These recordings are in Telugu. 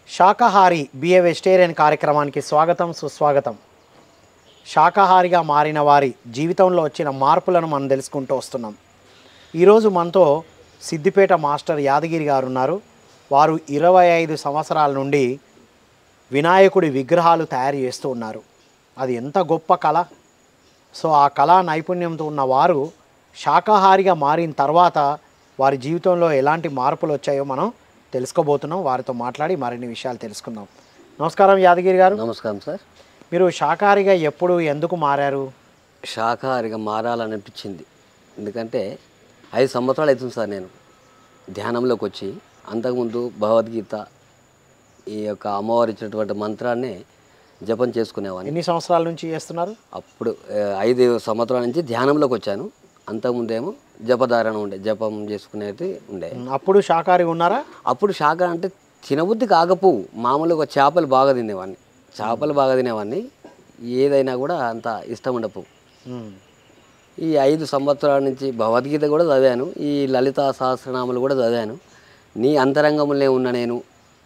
శాకాహారి బిఏ వెజిటేరియన్ కార్యక్రమానికి స్వాగతం సుస్వాగతం శాకాహారిగా మారిన వారి జీవితంలో వచ్చిన మార్పులను మనం తెలుసుకుంటూ వస్తున్నాం ఈరోజు మనతో సిద్దిపేట మాస్టర్ యాదగిరి గారు ఉన్నారు వారు ఇరవై ఐదు సంవత్సరాల నుండి వినాయకుడి విగ్రహాలు తయారు చేస్తూ ఉన్నారు అది ఎంత గొప్ప కళ సో ఆ కళా నైపుణ్యంతో ఉన్న వారు శాకాహారిగా మారిన తర్వాత వారి జీవితంలో ఎలాంటి మార్పులు వచ్చాయో మనం తెలుసుకోబోతున్నాం వారితో మాట్లాడి మరిన్ని విషయాలు తెలుసుకుందాం నమస్కారం యాదగిరి గారు నమస్కారం సార్ మీరు శాకాహారిగా ఎప్పుడు ఎందుకు మారారు శాకాహారిగా మారాలనిపించింది ఎందుకంటే ఐదు సంవత్సరాలు అవుతుంది సార్ నేను ధ్యానంలోకి వచ్చి అంతకుముందు భగవద్గీత ఈ యొక్క అమ్మవారు ఇచ్చినటువంటి మంత్రాన్ని జపం చేసుకునేవాడిని ఎన్ని సంవత్సరాల నుంచి చేస్తున్నారు అప్పుడు ఆ, ఐదు సంవత్సరాల నుంచి ధ్యానంలోకి వచ్చాను అంతకుముందేమో జపధారణ ఉండే జపం చేసుకునేది ఉండే అప్పుడు శాకాహారి ఉన్నారా అప్పుడు శాఖ అంటే తినబుద్ధి కాకపోవు మామూలుగా చేపలు బాగా తినేవాడిని చేపలు బాగా తినేవాడిని ఏదైనా కూడా అంత ఇష్టం ఉండకపోవు ఉమ్. ఈ ఐదు సంవత్సరాల నుంచి భగవద్గీత కూడా చదివాను ఈ లలిత సహస్రనామాలు కూడా చదివాను నీ అంతరంగంలో ఉన్న నేను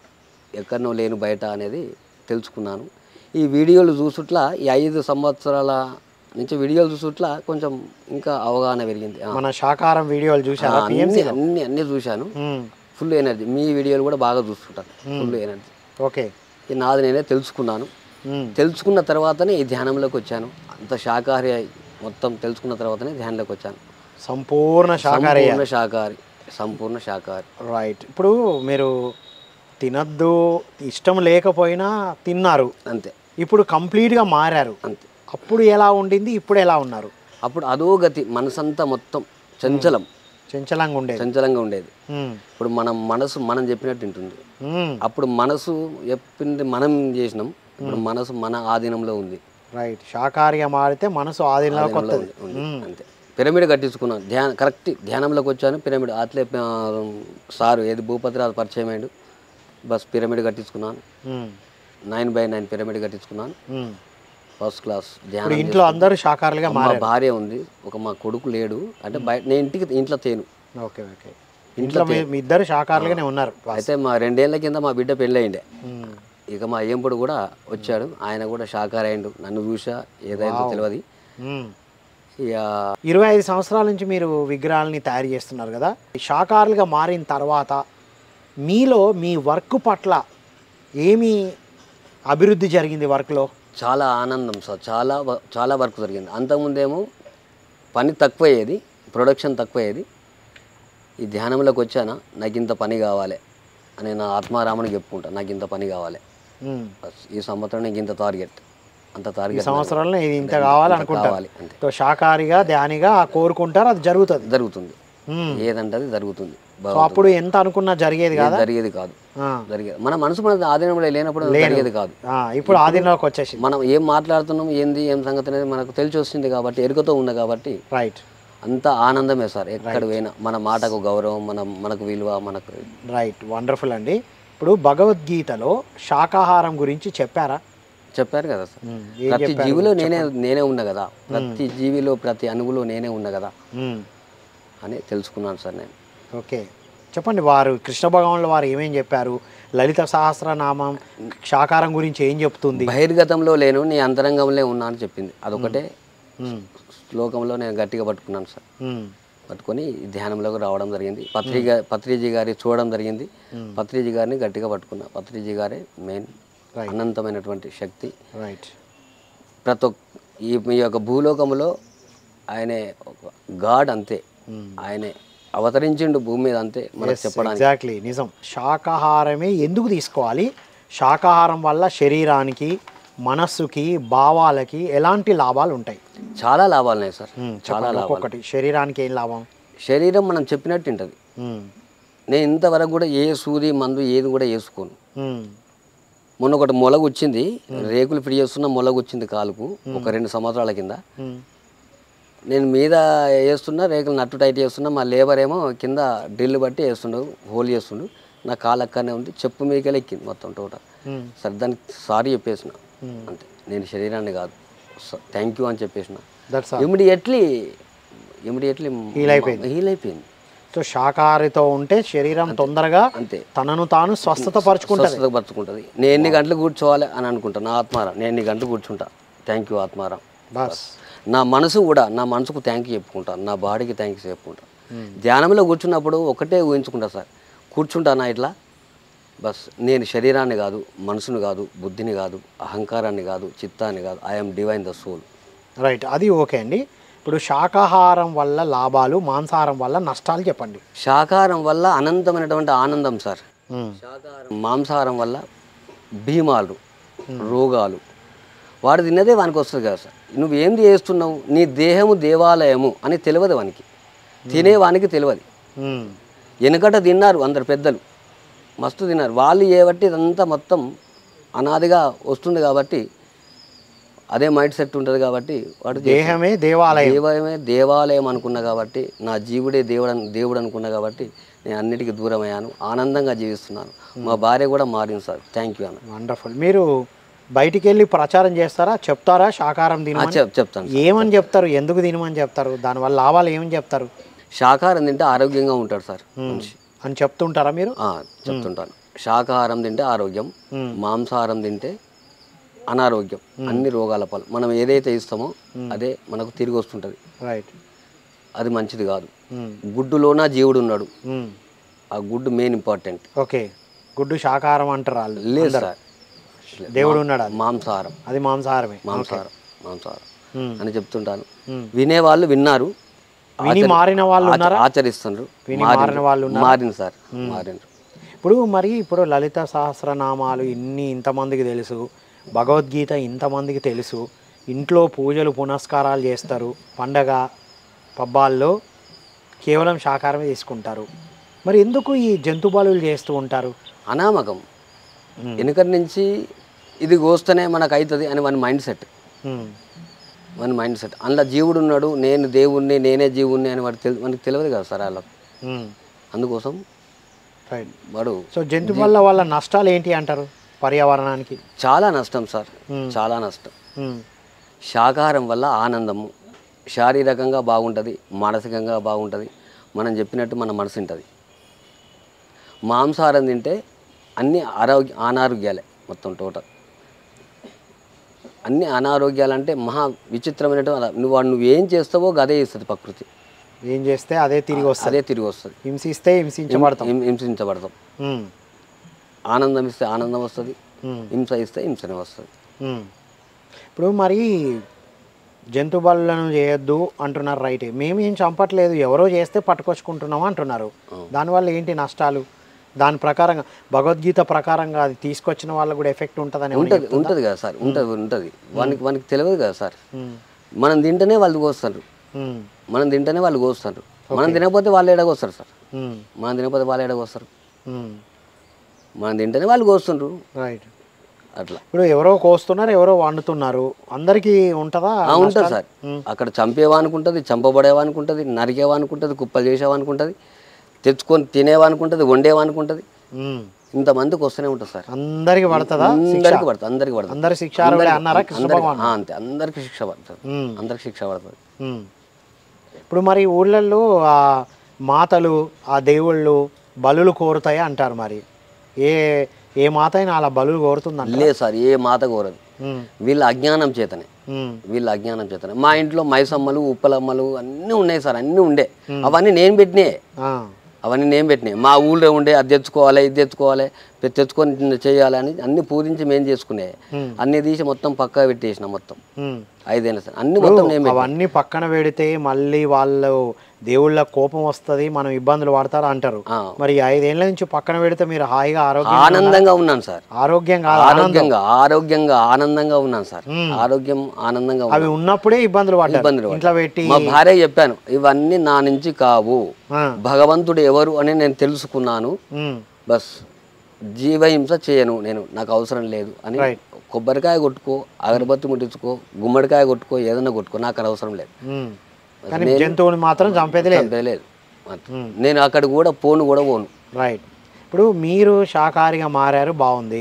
ఎక్కడనో లేను బయట అనేది తెలుసుకున్నాను ఈ వీడియోలు చూసుట్లా ఈ ఐదు సంవత్సరాల నుంచి వీడియోలు చూసుట్లా కొంచెం ఇంకా అవగాహన పెరిగింది ఆ, మన శాకాహారం వీడియోలు చూసారా అన్ని అన్ని అన్ని చూశాను ఉమ్. ఫుల్ ఎనర్జీ మీ వీడియోలు కూడా బాగా చూస్తుంటాను ఫుల్ ఎనర్జీ ఓకే ఈ నాది నేనే తెలుసుకున్నాను ఉమ్. తెలుసుకున్న తర్వాతనే ఈ ధ్యానంలోకి వచ్చాను అంత శాకాహారి అయి మొత్తం తెలుసుకున్న తర్వాతనే ధ్యానంలోకి వచ్చాను సంపూర్ణ శాకాహారి సంపూర్ణ శాకాహారి సంపూర్ణ శాకాహారి రైట్ ఇప్పుడు మీరు తినద్దు ఇష్టం లేకపోయినా తిన్నారు అంతే ఇప్పుడు కంప్లీట్గా మారారు అంతే అప్పుడు ఎలా ఉండింది ఇప్పుడు ఎలా ఉన్నారు అప్పుడు అదో గతి మనసంతా మొత్తం చంచలం చంచలంగా ఉండేది చంచలంగా ఉండేది ఉమ్. ఇప్పుడు మనం మనసు మనం చెప్పినట్టు ఉంటుంది ఉమ్. అప్పుడు మనసు చెప్పింది మనం చేసినాం ఇప్పుడు మనసు మన ఆధీనంలో ఉంది రైట్ శాకాహారిగా మారితే మనసు ఆధీనంలోకి ఆధీనంలో వస్తుంది ఉంది. ఉంది. అంతే పిరమిడ్ కట్టించుకున్నాను ధ్యాన కరెక్ట్ ధ్యానంలోకి వచ్చాను పిరమిడ్ అట్లే ఆ, సారు ఏది భూపతిరాజు పరిచయం అయ్యాడు బస్ పిరమిడ్ కట్టించుకున్నాను ఉమ్. నైన్ బై నైన్ పిరమిడ్ కట్టించుకున్నాను ఉమ్. ఫస్ట్ క్లాస్ ఇప్పుడు ధ్యానం ఇంట్లో అందరూ శాకాహారులుగా మా మారారు భార్య ఉంది ఒక మా కొడుకు లేడు అంటే బయట నేను ఇంటికి ఇంట్లో తేను ఓకే ఓకే ఇంట్లో మీ మీ ఇద్దరు శాకాహారులుగానే ఉన్నారు అయితే మా రెండేళ్ల కింద మా బిడ్డ పెళ్ళి అయిండే ఉమ్. ఇక మా ఏంపుడు కూడా వచ్చాడు ఆయన కూడా శాకాహారి అయిండు నన్ను చూసా ఏదైందో తెలియదు ఉమ్. ఇక ఇరవై ఐదు సంవత్సరాల నుంచి మీరు విగ్రహాలని తయారు చేస్తున్నారు కదా శాకాహారులుగా మారిన తర్వాత మీలో మీ వర్క్ పట్ల ఏమి అభివృద్ధి జరిగింది వర్క్లో చాలా ఆనందం సార్ చాలా వ- చాలా వర్క్ జరిగింది అంతకుముందేమో పని తక్కువయ్యేది ప్రొడక్షన్ తక్కువయ్యేది ఈ ధ్యానంలోకి వచ్చానా నాకు ఇంత పని కావాలి అని నా ఆత్మారామని చెప్పుకుంటా నాకు ఇంత పని కావాలి ఉమ్. బస్ ఈ సంవత్సరం నీకు ఇంత టార్గెట్ అంత ఈ టార్గెట్ సంవత్సరంలో ఇది ఇంత కావాలనుకుంటారు కావాలి అంతే సో శాకాహారిగా ధ్యానిగా కోరుకుంటారు అది జరుగుతుంది జరుగుతుంది ఉమ్. ఏదంటే అది జరుగుతుంది సో అప్పుడు ఎంత అనుకున్నా జరిగేది ఏది కాదా జరిగేది కాదు ఆ. జరిగేది మన మనసు మన ఆధీనంలో లేనప్పుడు అది జరిగేది కాదు ఆ, ఇప్పుడు ఆధీనంలోకి వచ్చేసింది మనం ఏం మాట్లాడుతున్నాం ఏంది ఏం సంగతి అనేది మనకు తెలిసి వస్తుంది కాబట్టి ఎరుకతో ఉంది కాబట్టి రైట్ అంత ఆనందమే సార్ ఎక్కడ పోయినా మన మాటకు గౌరవం మన మనకు విలువ మనకు రైట్ వండర్ఫుల్ అండి ఇప్పుడు భగవద్గీతలో శాకాహారం గురించి చెప్పారా చెప్పారు కదా సార్ ఉమ్, ఏం ప్రతి చెప్పారు? జీవిలో నేనే నేనే ఉన్నా కదా ప్రతి జీవిలో ప్రతి అణువులో నేనే ఉన్నా కదా ఉమ్, అని తెలుసుకున్నాను సార్ నేను ఓకే చెప్పండి వారు కృష్ణ భగవానులు వారు ఏమేం చెప్పారు లలిత సహస్రనామం శాకాహారం గురించి ఏం చెప్తుంది బహిర్గతంలో లేను నీ అంతరంగంలో ఉన్నా అని చెప్పింది అదొకటే ఉమ్, శ్లోకంలో నేను గట్టిగా పట్టుకున్నాను సార్ ఉమ్, పట్టుకొని ఈ ధ్యానంలోకి రావడం జరిగింది పత్రిక పత్రిజీ గారి చూడడం జరిగింది పత్రిజీ గారిని గట్టిగా పట్టుకున్నా పత్రిజీ గారే మెయిన్ Right. అనంతమైనటువంటి శక్తి రైట్ ప్రతి ఒక్క ఈ మీ యొక్క భూలోకంలో ఆయనే ఒక గాడ్ అంతే ఆయనే అవతరించిండు భూమి మీద అంతే మనకు చెప్పడానికి ఎగ్జాక్ట్లీ నిజం శాకాహారమే ఎందుకు తీసుకోవాలి శాకాహారం వల్ల శరీరానికి మనస్సుకి భావాలకి ఎలాంటి లాభాలు ఉంటాయి చాలా లాభాలు ఉన్నాయి సార్ ఉమ్, చాలా చెప్పండి లాభాలు ఒక్కొక్కటి శరీరానికి ఏం లాభం శరీరం మనం చెప్పినట్టు ఉంటుంది ఉమ్, నేను ఇంతవరకు కూడా ఏ సూది మందు ఏది కూడా వేసుకోను ఉమ్, మొన్న ఒకటి మొలగ వచ్చింది రేకులు ఫిడి చేస్తున్న మొలగ వచ్చింది కాలుకు ఒక రెండు సంవత్సరాల కింద ఉమ్, నేను మీద వేస్తున్నా రేకులు నట్టు టైట్ చేస్తున్నా మా లేబర్ ఏమో కింద డ్రిల్ బట్టి వేస్తుండు హోల్ చేస్తుండు నా కాలు అక్కడనే ఉంది చెప్పు మీకెళ్ళి ఎక్కింది మొత్తం టోటల్ ఉమ్, సరే దానికి సారీ చెప్పేసిన అంతే నేను శరీరాన్ని కాదు థ్యాంక్ యూ అని చెప్పేసిన దట్స్ ఇమీడియట్లీ ఇమీడియట్లీ Heal అయిపోయింది. హీల్ అయిపోయింది సో సో శాకాహారితో ఉంటే శరీరం తొందరగా అంతే తనను తాను స్వస్థత పరుచుకుంటది స్వస్థత పరుచుకుంటుంది నేను ఎన్ని గంటలు కూర్చోవాలి అని అనుకుంటా నా ఆత్మారం నేను ఎన్ని గంటలు కూర్చుంటా థ్యాంక్ యూ ఆత్మారం బస్ నా మనసు కూడా నా మనసుకు థ్యాంక్ యూ చెప్పుకుంటాను నా బాడీకి థ్యాంక్ యూ చెప్పుకుంటాను ధ్యానంలో కూర్చున్నప్పుడు ఒకటే ఊహించుకుంటా సార్ కూర్చుంటానా ఇట్లా బస్ నేను శరీరాన్ని కాదు మనసుని కాదు బుద్ధిని కాదు అహంకారాన్ని కాదు చిత్తాన్ని కాదు I'm divine the soul right అది ఓకే అండి ఇప్పుడు శాకాహారం వల్ల లాభాలు మాంసాహారం వల్ల నష్టాలు చెప్పండి శాకాహారం వల్ల అనంతమైనటువంటి ఆనందం సార్ మ్మ్. శాకాహారం మాంసాహారం వల్ల భీమాలు రోగాలు వాడు తిన్నదే వానికి వస్తుంది కదా సార్ నువ్వు ఏం చేస్తున్నావు నీ దేహము దేవాలయము అని తెలియదు వానికి తినేవానికి తెలియదు మ్మ్. వెనకట తిన్నారు అందరు పెద్దలు మస్తు తిన్నారు వాళ్ళు ఏబట్టి ఇదంతా మొత్తం అనాదిగా వస్తుంది కాబట్టి అదే మైండ్ సెట్ ఉంటుంది కాబట్టి వాడు చేస్తాడు. దేహమే దేవాలయం దేవాలయమే దేవాలయం అనుకున్నా కాబట్టి నా జీవుడే దేవుడు అను- దేవుడు అనుకున్నా కాబట్టి నేను అన్నిటికీ దూరం అయ్యాను ఆనందంగా జీవిస్తున్నాను మా భార్య కూడా మారింది సార్ థ్యాంక్ యూ అన్న వండర్ఫుల్ మీరు బయటికి వెళ్ళి ప్రచారం చేస్తారా చెప్తారా శాకాహారం ఆ, తినమని చెప్ చెప్తాను ఏమని చెప్తారు ఎందుకు తినమని చెప్తారు దానివల్ల లాభాలు ఏమని చెప్తారు శాకాహారం తింటే ఆరోగ్యంగా ఉంటాడు సార్ మనిషి అని చెప్తుంటారా మీరు ఆ, చెప్తుంటాను శాకాహారం తింటే ఆరోగ్యం మ్మ్. మాంసాహారం తింటే అనారోగ్యం అన్ని రోగాల పాలు మనం ఏదైతే ఇస్తామో అదే మనకు తిరిగి వస్తుంటుంది రైట్ అది మంచిది కాదు గుడ్డులోన జీవుడు ఉన్నాడు ఆ గుడ్డు మెయిన్ ఇంపార్టెంట్ ఓకే గుడ్డు శాకాహారం అంటారు వాళ్ళు లేదు సార్ దేవుడు ఉన్నాడు అది. మాంసాహారం అది మాంసాహారమే మాంసాహారం మాంసాహారం మ్మ్. అని చెప్తుంటాను మ్మ్. వినేవాళ్ళు విన్నారు విని మారిన వాళ్ళు ఆచ- ఉన్నారా ఆచరిస్తున్నారు విని మారిండ్రు. మారిన వాళ్ళు ఉన్నారా? మారింది సార్ మారిండ్రు ఇప్పుడు మరి ఇప్పుడు లలిత సహస్రనామాలు ఇన్ని ఇంతమందికి తెలుసు భగవద్గీత ఇంతమందికి తెలుసు ఇంట్లో పూజలు పునస్కారాలు చేస్తారు పండగ పబ్బాల్లో కేవలం శాకాహారమే తీసుకుంటారు మరి ఎందుకు ఈ జంతు బలులు చేస్తూ ఉంటారు అనామకం వెనుకటి నుంచి ఇది కోస్తేనే మనకు అవుతుంది అని మన మైండ్ సెట్ ఉమ్, మన మైండ్ సెట్ అందులో జీవుడు ఉన్నాడు నేను దేవుణ్ణి నేనే జీవుణ్ణి అని వాడు తెలి మనకి తెలియదు కదా సార్ వాళ్ళకు ఉమ్, అందుకోసం రైట్ వాడు సో జంతు వల్ల వాళ్ళ నష్టాలు ఏంటి అంటారు పర్యావరణానికి చాలా నష్టం సార్ మ్మ్. చాలా నష్టం ఉమ్, శాకాహారం వల్ల ఆనందము శారీరకంగా బాగుంటుంది మానసికంగా బాగుంటుంది మనం చెప్పినట్టు మన మనసు ఉంటుంది మాంసాహారం తింటే అన్ని ఆరోగ్య అనారోగ్యాలే మొత్తం టోటల్ అన్ని అనారోగ్యాలు అంటే మహా విచిత్రమైనటువంటి నువ్వు వాడు నువ్వేం చేస్తావో అదే ఇస్తుంది ప్రకృతి ఏం చేస్తే అదే తిరిగి వస్తుంది అదే తిరిగి వస్తుంది హింసిస్తే హింసించబడతాం హిం- హింసించబడతాం ఉమ్, ఆనందం ఇస్తే ఆనందం వస్తుంది ఉమ్. హింస ఇస్తే హింసనే వస్తుంది మ్మ్. ఇప్పుడు మరి జంతు బలులను చేయొద్దు అంటున్నారు రైట్ మేమేం చంపట్లేదు ఎవరో చేస్తే పట్టుకొచ్చుకుంటున్నాం అంటున్నారు దానివల్ల ఏంటి నష్టాలు దాని ప్రకారంగా భగవద్గీత ప్రకారంగా అది తీసుకొచ్చిన వాళ్ళకు కూడా ఎఫెక్ట్ ఉంటుందని ఏమన్నా ఉంటుంది ఉంటుంది కదా సార్ ఉంటుంది ఉంటుంది వానికి వానికి తెలియదు కదా సార్ మ్మ్. మనం తింటేనే వాళ్ళు కోస్తారు మ్మ్. మనం తింటేనే వాళ్ళు కోస్తారు మనం తినకపోతే వాళ్ళు ఎడగొస్తారు సార్ మ్మ్. మనం తినకపోతే వాళ్ళు ఎడగొస్తారు మ్మ్. మనం తింటేనే వాళ్ళు కోస్తుండ్రు రైట్ అట్లా ఇప్పుడు ఎవరో కోస్తున్నారు ఎవరో వండుతున్నారు అందరికీ ఉంటుందా ఆ, ఉంటుంది సార్ అక్కడ చంపేవానికి ఉంటుంది చంపబడేవానికి ఉంటుంది నరికేవానికి ఉంటుంది కుప్పలు చేసేవానికి ఉంటుంది తెచ్చుకొని తినేవానికి ఉంటుంది వండేవానికి ఉంటుంది మ్మ్. ఇంతమందికి వస్తూనే ఉంటుంది సార్ అందరికి పడుతుందా అందరికి పడుతుంది అందరికి పడుతుంది అందరి శిక్ష అర్హులే అన్నారా కృష్ణ అందరికి- భగవాన్ ఆ, అంతే అందరికి శిక్ష పడుతుంది మ్మ్. అందరికి శిక్ష పడుతుంది మ్మ్. ఇప్పుడు మరి ఊళ్ళల్లో ఆ మాతలు ఆ దేవుళ్ళు బలులు కోరుతాయి అంటారు మరి ఏ ఏ మాత అయినా అలా బలులు కోరుతుందంట లేదు సార్ ఏ మాత కోరదు మ్మ్. వీళ్ళ అజ్ఞానం చేతనే మ్మ్. వీళ్ళ అజ్ఞానం చేతనే మా ఇంట్లో మైసమ్మలు ఉప్పలమ్మలు అన్నీ ఉన్నాయి సార్ అన్నీ ఉండే అవన్నీ నేను పెట్టినాయి ఆ. అవన్నీ నేను పెట్టినాయి మా ఊళ్ళో ఉండే అది తెచ్చుకోవాలి ఇది తెచ్చుకోవాలి పె- తెచ్చుకొని చేయాలి అని అన్ని పూజించి మేము చేసుకునే Hmm. అన్ని తీసి మొత్తం పక్కా పెట్టేసిన మొత్తం మ్మ్. ఐదేళ్ళ సార్ అన్ని మొత్తం నేను పెట్టినా. అవన్నీ పక్కన పెడితే మళ్ళీ వాళ్ళు దేవుళ్ళ కోపం వస్తుంది మనం ఇబ్బందులు పడతారు అంటారు ఆ. మరి ఐదేళ్ల నుంచి పక్కన పెడితే మీరు హాయిగా ఆరోగ్యం ఆనందంగా ఉన్నాను సార్ ఆరోగ్యం కాదు ఆనందం ఆరోగ్యంగా ఆరోగ్యంగా ఆనందంగా ఉన్నాను సార్ ఆరోగ్యం ఆనందంగా ఉన్నాను. అవి ఉన్నప్పుడే ఇబ్బందులు పడ్డారు ఇబ్బందులు ఇంట్లో పెట్టి మా భార్య చెప్పాను ఇవన్నీ నా నుంచి కావు ఆ. భగవంతుడు ఎవరు అని నేను తెలుసుకున్నాను మ్మ్. బస్ జీవహింస చేయను నేను నాకు అవసరం లేదు అని Right. కొబ్బరికాయ కొట్టుకో అగరబత్తి ముట్టించుకో గుమ్మడికాయ కొట్టుకో ఏదైనా కొట్టుకో నాకు అది అవసరం లేదు మ్మ్. కానీ జంతువుని మాత్రం చంపేది లేదు చంపే లేదు నేను అక్కడికి కూడా పోను కూడా పోను రైట్ ఇప్పుడు మీరు శాకాహారిగా మారారు బాగుంది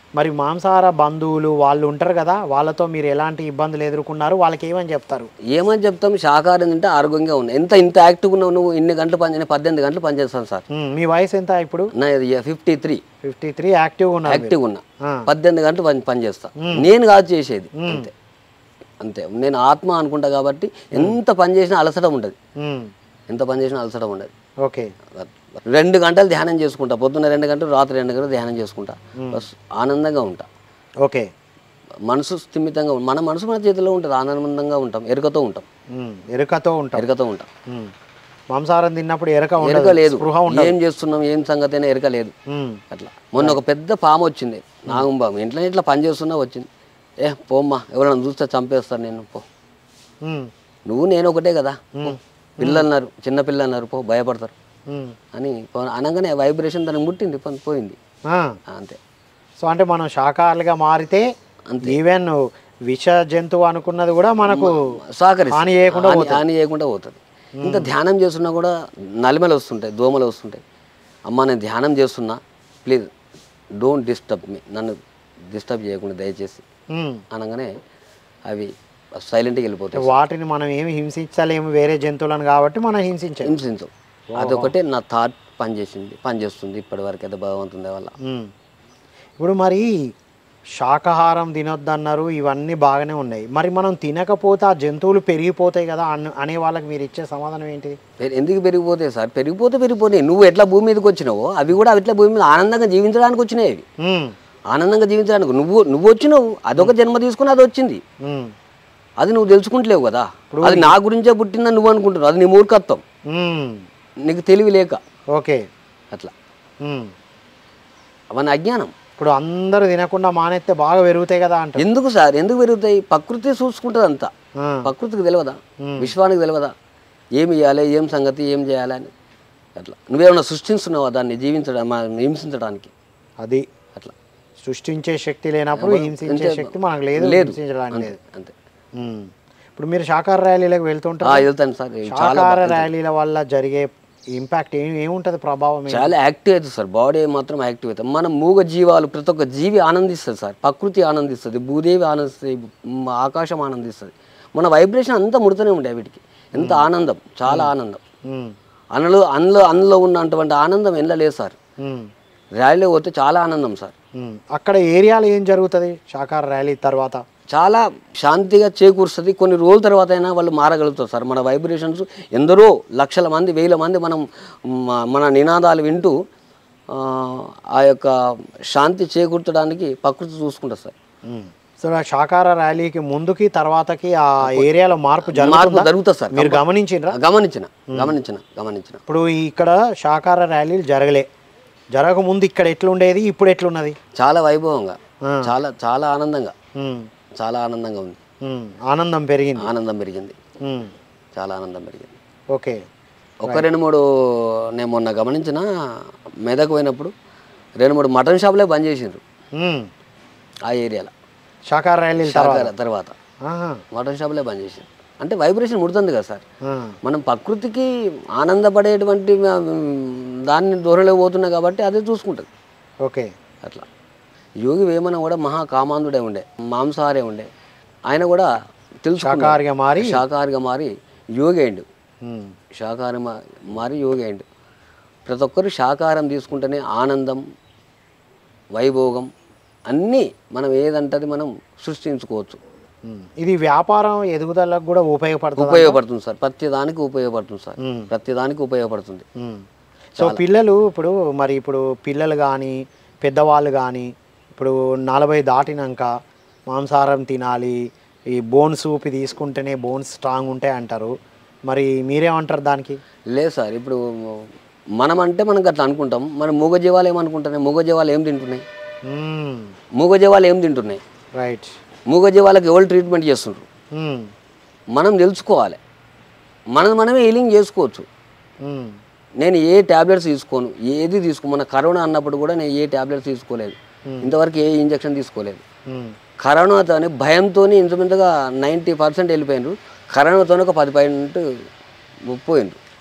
మరి మాంసాహార బంధువులు వాళ్ళు ఉంటారు కదా వాళ్ళతో మీరు ఎలాంటి ఇబ్బందులు ఎదుర్కొన్నారు వాళ్ళకి ఏమని చెప్తారు ఏమని చెప్తాం శాకాహారం తింటే ఆరోగ్యంగా ఉంది ఎంత ఇంత యాక్టివ్గా ఉన్నావు నువ్వు ఇన్ని గంటలు పని నేను పద్దెనిమిది గంటలు పనిచేస్తాను సార్ ఉమ్, మీ వయసు ఎంత ఇప్పుడు నా ఫిఫ్టీ త్రీ ఫిఫ్టీ త్రీ యాక్టివ్గా ఉన్నారు మీరు. యాక్టివ్ ఉన్నా ఆ. పద్దెనిమిది గంటలు పని పని చేస్తా నేను కాదు చేసేది అంతే అంతే నేను ఆత్మ అనుకుంటా కాబట్టి ఎంత పని చేసినా అలసట ఉండదు ఉమ్, ఎంత పని చేసినా అలసట ఉండదు ఓకే రెండు గంటలు ధ్యానం చేసుకుంటా పొద్దున్న రెండు గంటలు రాత్రి రెండు గంటలు ధ్యానం చేసుకుంటా బస్ ఆనందంగా ఉంటా ఓకే మనసు స్థిమితంగా ఉం- మన మనసు మన చేతిలో ఉంటుంది ఆనందంగా ఉంటాం ఎరుకతో ఉంటాం ఉమ్, ఎరుకతో ఉంటాం ఎరుకతో ఉంటాం ఉమ్, మాంసాహారం తిన్నప్పుడు ఎరక ఎరుక ఉండదు లేదు స్పృహ ఉండదు ఏం చేస్తున్నాం ఏం సంగతి అయినా ఎరుక లేదు ఉమ్, అట్లా మొన్న ఒక పెద్ద పాము వచ్చింది నాగంబాము ఇంట్లో ఇట్లా పని చేస్తున్నా వచ్చింది ఏ పోమ్మా ఎవరైనా చూస్తే చంపేస్తాను నేను పో ఉమ్, నువ్వు నేను ఒకటే కదా పో. పిల్లలు అన్నారు చిన్న పిల్లలు అన్నారు పో భయపడతారు ఉమ్. అని పో- అనగానే వైబ్రేషన్ దానికి ముట్టింది పో- పోయింది ఆ, అంతే సో అంటే మనం శాకాహారులుగా మారితే ఈవెన్ విష జంతువు అనుకున్నది కూడా మనకు సహకరి హాని చేయకుండా హాని చేయకుండా పోతుంది ఇంత ధ్యానం చేస్తున్నా కూడా నలిమలు వస్తుంటాయి దోమలు వస్తుంటాయి అమ్మ నేను ధ్యానం చేస్తున్నా ప్లీజ్ డోంట్ డిస్టర్బ్ మీ నన్ను డిస్టర్బ్ చేయకుండా దయచేసి ఉమ్, అనగానే అవి సైలెంట్గా వెళ్ళిపోతాయి వాటిని మనం ఏమి హింసించలేము వేరే జంతువులను కాబట్టి మనం హింసించాలి హింసించవు అదొకటే నా థాట్ పనిచేసింది పనిచేస్తుంది ఇప్పటి వరకు అయితే భగవంతుంది వల్ల ఉమ్. ఇప్పుడు మరి శాకాహారం తినొద్దన్నారు ఇవన్నీ బాగానే ఉన్నాయి మరి మనం తినకపోతే ఆ జంతువులు పెరిగిపోతాయి కదా అన్న అనే వాళ్ళకి మీరు ఇచ్చే సమాధానం ఏంటి పెరి- ఎందుకు పెరిగిపోతాయి సార్ పెరిగిపోతే పెరిగిపోతాయి నువ్వు ఎట్లా భూమి మీదకి వచ్చినావో అవి కూడా అట్లా భూమి మీద ఆనందంగా జీవించడానికి వచ్చినాయి అవి ఉమ్, ఆనందంగా జీవించడానికి నువ్వు నువ్వు వచ్చినావు అదొక జన్మ తీసుకుని అది వచ్చింది ఉమ్, అది నువ్వు తెలుసుకుంటలేవు కదా అది నా గురించే పుట్టిందని నువ్వు అనుకుంటున్నావు అది నీ మూర్ఖత్వం ఉమ్, నీకు తెలివి లేక ఓకే అట్లా ఉమ్. అవన్నీ అజ్ఞానం ఇప్పుడు అందరూ తినకుండా మానేస్తే బాగా పెరుగుతాయి కదా అంట ఎందుకు సార్ ఎందుకు పెరుగుతాయి ప్రకృతి చూసుకుంటుంది అంతా ఆ, ప్రకృతికి తెలియదా విశ్వానికి తెలియదా ఏమి ఇవ్వాలి ఏం సంగతి ఏం చేయాలి అని అట్లా నువ్వేమన్నా సృష్టిస్తున్నావా దాన్ని జీవించడం మా- హింసించడానికి అది అట్లా సృష్టించే శక్తి లేనప్పుడు హింసించే శక్తి మనకు లేదు లేదు హింసించడానికి లేదు అంతే ఉమ్. ఇప్పుడు మీరు శాకాహార ర్యాలీలకు వెళ్తుంటారు ఆ, వెళ్తాను సార్ చాలా శాకాహార ర్యాలీల వల్ల జరిగే ఇంపాక్ట్ ఏం ఏముంటుంది ప్రభావం ఏంటి? చాలా యాక్టివ్ అవుతుంది సార్ బాడీ మాత్రం యాక్టివ్ అవుతుంది మన మూగ జీవాలు ప్రతి ఒక్క జీవి ఆనందిస్తుంది సార్ ప్రకృతి ఆనందిస్తుంది భూదేవి ఆనందిస్తుంది మ్, ఆకాశం ఆనందిస్తుంది మన వైబ్రేషన్ అంతా ముడుతూనే ఉంటాయి వీటికి ఎంత ఆనందం చాలా ఆనందం ఉమ్, అందులో అందులో అందులో ఉన్నటువంటి ఆనందం ఎలా లేదు సార్ ఉమ్, ర్యాలీలో పోతే చాలా ఆనందం సార్ ఉమ్. అక్కడ ఏరియాలో ఏం జరుగుతుంది శాకాహార ర్యాలీ తర్వాత చాలా శాంతిగా చేకూరుస్తుంది కొన్ని రోజుల తర్వాత అయినా వాళ్ళు మారగలుగుతారు సార్ మన వైబ్రేషన్స్ ఎందరో లక్షల మంది వేల మంది మనం మ- మన నినాదాలు వింటూ ఆ, ఆ యొక్క శాంతి చేకూర్చడానికి ప్రకృతి చూసుకుంటుంది సార్ ఉమ్. సో ఆ శాకాహార ర్యాలీకి ముందుకి తర్వాతకి ఆ ఏరియాలో మార్పు మార్పు జరుగుతుందా జరుగుతుంది సార్ మీరు గమనించిండ్రా గమనించిన గమనించిన గమనించిన ఇప్పుడు ఇక్కడ శాకాహార ర్యాలీలు జరగలే జరగకముందు ఇక్కడ ఎట్లుండేది ఇప్పుడు ఎట్లున్నది చాలా వైభవంగా ఆ. చాలా చాలా ఆనందంగా ఉమ్, చాలా ఆనందంగా ఉంది ఉమ్. ఆనందం పెరిగింది ఆనందం పెరిగింది ఉమ్, చాలా ఆనందం పెరిగింది ఓకే ఒక రెండు మూడు నేను మొన్న గమనించిన మెదక్ పోయినప్పుడు రెండు మూడు మటన్ షాపులే బంద్ చేసిండ్రు ఉమ్. ఆ ఏరియాలో శాకాహార ర్యాలీల తర్వాత శాఖ తర్వాత ఆహా. మటన్ షాపులే బంద్ చేసిండ్రు అంటే వైబ్రేషన్ ముడుతుంది కదా సార్ ఆ. మనం ప్రకృతికి ఆనందపడేటువంటి ఆ, దాన్ని దూరంలో పోతున్నాం కాబట్టి అదే చూసుకుంటుంది ఓకే అట్లా యోగి వేమన కూడా మహా కామాంధుడే ఉండే మాంసాహారే ఉండే ఆయన కూడా తెలుసు శాకాహారిగా మారి శాకాహారిగా మారి యోగి అయిండు ఉమ్, శాకాహారం మా- మారి యోగి అయిండు ప్రతి ఒక్కరు శాకాహారం తీసుకుంటేనే ఆనందం వైభోగం అన్నీ మనం ఏదంటది మనం సృష్టించుకోవచ్చు ఉమ్. ఇది వ్యాపారం ఎదుగుదలకు కూడా ఉపయోగపడుతుంది ఉపయోగపడుతుంది సార్ ప్రతి దానికి ఉపయోగపడుతుంది సార్ మ్మ్. ప్రతి దానికి ఉపయోగపడుతుంది ఉమ్. సో పిల్లలు ఇప్పుడు మరి ఇప్పుడు పిల్లలు కానీ పెద్దవాళ్ళు కానీ ఇప్పుడు నలభై దాటినాక మాంసాహారం తినాలి ఈ బోన్ సూప్ తీసుకుంటేనే బోన్స్ స్ట్రాంగ్ ఉంటాయి అంటారు మరి మీరేమంటారు దానికి లేదు సార్ ఇప్పుడు మనం అంటే మనకు అట్లా అనుకుంటాం మన మూగజీవాలు ఏమనుకుంటున్నాయి మూగజీవాలు ఏం తింటున్నాయి మూగజీవాలు ఏం తింటున్నాయి రైట్ మూగజీవాలకు ఎవరు ట్రీట్మెంట్ చేస్తుండ్రు మనం తెలుసుకోవాలి మనం మనమే హీలింగ్ చేసుకోవచ్చు నేను ఏ ట్యాబ్లెట్స్ తీసుకోను ఏది తీసుకో మన కరోనా అన్నప్పుడు కూడా నేను ఏ ట్యాబ్లెట్స్ తీసుకోలేదు ఇంతవరకు ఏ ఇంజక్షన్ తీసుకోలేదు కరోనాతోని భయంతో ఇంచుమించుగా నైంటీ పర్సెంట్ వెళ్ళిపోయినారు కరోనాతో ఒక పది పాయింట్ పోయిండ్రు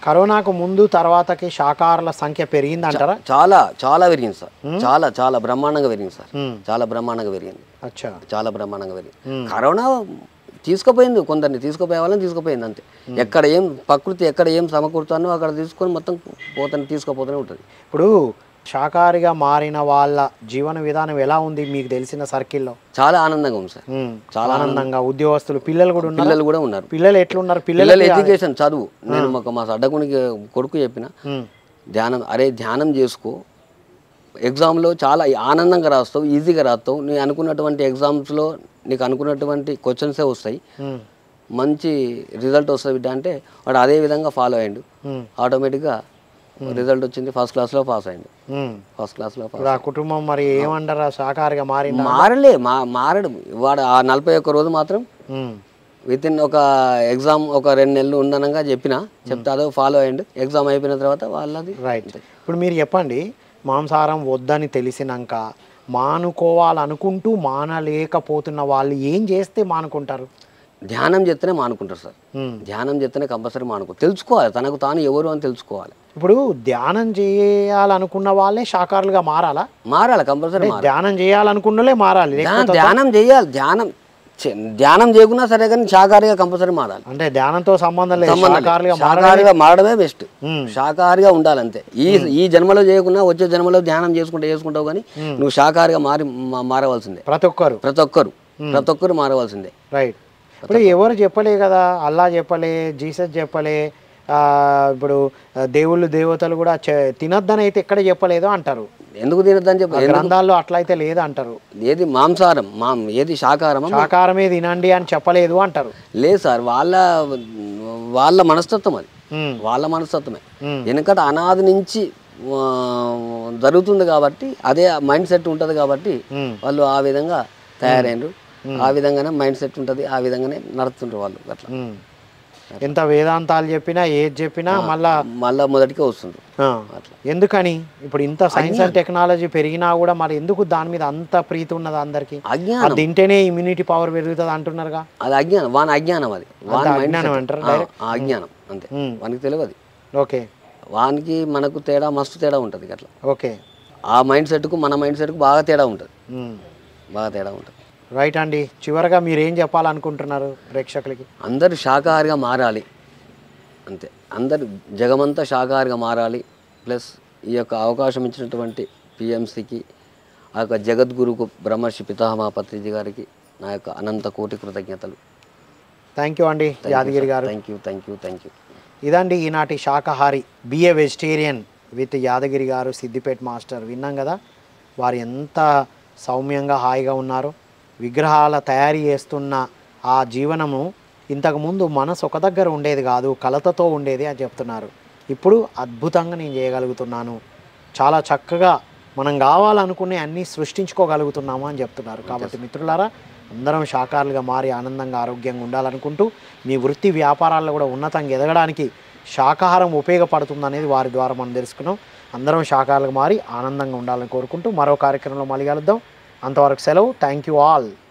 కరోనాకు ముందు తర్వాతకి శాకాహారుల సంఖ్య పెరిగిందంటారా చాలా చాలా పెరిగింది సార్ చాలా చాలా బ్రహ్మాండంగా పెరిగింది సార్ మ్మ్. చాలా బ్రహ్మాండంగా పెరిగింది అచ్చా చాలా బ్రహ్మాండంగా పెరిగింది కరోనా తీసుకుపోయింది కొందరిని తీసుకుపోయే వాళ్ళని తీసుకుపోయింది అంతే ఎక్కడ ఏం ప్రకృతి ఎక్కడ ఏం సమకూరుతానో అక్కడ తీసుకొని మొత్తం పోతాను తీసుకుపోతూనే ఉంటుంది ఇప్పుడు శాకాహారిగా మారిన వాళ్ళ జీవన విధానం ఎలా ఉంది మీకు తెలిసిన సర్కిల్లో చాలా ఆనందంగా ఉంది సార్ ఉమ్, చాలా ఆనందంగా ఉద్యోగస్తులు పిల్లలు కూడా ఉన్నారు పిల్లలు కూడా ఉన్నారు పిల్లలు ఎట్లున్నారు పిల్లలు పిల్లల ఎడ్యుకేషన్ చదువు నేను మాకు మా అడ్డకునికి కొడుకు చెప్పిన ఉమ్, ధ్యానం అరే ధ్యానం చేసుకో ఎగ్జామ్లో చాలా ఆనందంగా రాస్తావు ఈజీగా రాస్తావు నీ అనుకున్నటువంటి ఎగ్జామ్స్లో నీకు అనుకున్నటువంటి క్వశ్చన్సే వస్తాయి ఉమ్, మంచి రిజల్ట్ వస్తుంది బిడ్డ అంటే వాడు అదే విధంగా ఫాలో అయ్యిండు ఉమ్, ఆటోమేటిక్గా రిజల్ట్ వచ్చింది ఫస్ట్ క్లాస్లో పాస్ అయ్యిండు ఉమ్. ఫస్ట్ క్లాస్లో పాస్ ఇప్పుడు ఆ కుటుంబం మరి ఏమంటారా శాకాహారిగా మారిందా మారలే మా మారడం వాడు ఆ నలభై ఒక్క రోజు మాత్రం ఉమ్, విత్ ఇన్ ఒక ఎగ్జామ్ ఒక రెండు నెలలు ఉండనంగా చెప్పిన చెప్తే అదో ఫాలో అయ్యిండు ఎగ్జామ్ అయిపోయిన తర్వాత వాళ్ళది రైట్ ఇప్పుడు మీరు చెప్పండి మాంసాహారం వద్దని తెలిసినాక మానుకోవాలనుకుంటూ మానలేకపోతున్న వాళ్ళు ఏం చేస్తే మానుకుంటారు ధ్యానం చేస్తేనే మానుకుంటారు సార్ ఉమ్. ధ్యానం చేస్తేనే కంపల్సరీ మానుకో తెలుసుకోవాలి తనకు తాను ఎవరు అని తెలుసుకోవాలి ఇప్పుడు ధ్యానం చేయాలనుకున్న వాళ్ళే శాకాహారులుగా మారాలా మారాలి కంపల్సరీ మారాలి ధ్యానం చేయాలనుకున్నలే మారాలి లేక- ధ్యానం- ధ్యానం చేయాలి ధ్యానం చే- ధ్యానం చేయకున్నా సరే కానీ శాకాహారిగా కంపల్సరీ మారాలి అంటే ధ్యానంతో సంబంధం లేదు సంబంధం లేదు. శాకాహారులుగా మారాలి శాకాహారిగా మారడమే బెస్ట్ ఉమ్. శాకాహారిగా ఉండాలంతే ఈ ఈ జన్మలో చేయకున్నా వచ్చే జన్మలో ధ్యానం చేసుకుంటే చేసుకుంటావు కానీ నువ్వు శాకాహారిగా మారి మా- మారవలసిందే ప్రతి ఒక్కరు ప్రతి ఒక్కరు ప్రతి ఒక్కరు మారవలసిందే రైట్ ఇప్పుడు ఎవరు చెప్పలే కదా అల్లా చెప్పలే జీసస్ చెప్పలే ఆ, ఇప్పుడు ఆ, దేవుళ్ళు దేవతలు కూడా చె- తినొద్దని అయితే ఎక్కడ చెప్పలేదు అంటారు ఎందుకు తినద్దని చెప్పి ఎందుకు- గ్రంథాల్లో అట్లయితే లేదు అంటారు ఏది మాంసాహారం మాం ఏది శాకాహారమా శాకాహారమే తినండి అని చెప్పలేదు అంటారు లేదు సార్ వాళ్ళ వాళ్ళ మనస్తత్వం అది ఉమ్, వాళ్ళ మనస్తత్వమే ఉమ్, వెనకట అనాది నుంచి ఆ, జరుగుతుంది కాబట్టి అదే మైండ్ సెట్ ఉంటుంది కాబట్టి ఉమ్, వాళ్ళు ఆ విధంగా తయారైనరు ఆ విధంగానే మైండ్ సెట్ ఉంటుంది ఆ విధంగానే నడుస్తుంటారు వాళ్ళు అట్లా ఉమ్. ఎంత వేదాంతాలు చెప్పినా ఏది చెప్పినా మళ్ళా మళ్ళా మొదటికే వస్తుండ్రు ఆ, ఎందుకని ఇప్పుడు ఇంత సైన్స్ అండ్ టెక్నాలజీ పెరిగినా కూడా మరి ఎందుకు దాని మీద అంత ప్రీతి ఉన్నది అందరికి అజ్ఞానం అది తింటేనే ఇమ్యూనిటీ పవర్ పెరుగుతుంది అంటున్నారుగా అది అజ్ఞానం వాని అజ్ఞానం అది వాని మైండ్ అజ్ఞానం సెట్. అంటారా ఆ, ఆ అజ్ఞానం అంతే ఉమ్. వానికి తెలియదు ఓకే వానికి మనకు తేడా మస్తు తేడా ఉంటుంది అట్లా ఓకే ఆ మైండ్ సెట్కు మన మైండ్ సెట్కు బాగా తేడా ఉంటుంది ఉమ్. బాగా తేడా ఉంటుంది రైట్ అండి చివరగా మీరు ఏం చెప్పాలనుకుంటున్నారు ప్రేక్షకులకి అందరూ శాకాహారిగా మారాలి అంతే అందరు జగమంతా శాకాహారిగా మారాలి ప్లస్ ఈ యొక్క అవకాశం ఇచ్చినటువంటి పిఎంసికి ఆ యొక్క జగద్గురుకు బ్రహ్మర్షి పితామహ పత్రిజీ గారికి నా యొక్క అనంత కోటి కృతజ్ఞతలు థ్యాంక్ యూ అండి Yadagiri garu thank you thank you thank you ఇదండి ఈనాటి శాకాహారి be a vegetarian with Yadagiri garu Siddipet master విన్నాం కదా వారు ఎంత సౌమ్యంగా హాయిగా ఉన్నారు విగ్రహాల తయారీ చేస్తున్న ఆ జీవనము ఇంతకుముందు మనసు ఒక దగ్గర ఉండేది కాదు కలతతో ఉండేది అని చెప్తున్నారు ఇప్పుడు అద్భుతంగా నేను చేయగలుగుతున్నాను చాలా చక్కగా మనం కావాలనుకునే అన్నీ సృష్టించుకోగలుగుతున్నాము అని చెప్తున్నారు కాబట్టి మిత్రులారా అందరం శాకాహారులుగా మారి ఆనందంగా ఆరోగ్యంగా ఉండాలనుకుంటూ మీ వృత్తి వ్యాపారాల్లో కూడా ఉన్నతంగా ఎదగడానికి శాకాహారం ఉపయోగపడుతుందనేది వారి ద్వారా మనం తెలుసుకున్నాం అందరం శాకాహారులుగా మారి ఆనందంగా ఉండాలని కోరుకుంటూ మరో కార్యక్రమంలో మళ్ళీ కలుద్దాం అంతవరకు సెలవు థ్యాంక్ యూ ఆల్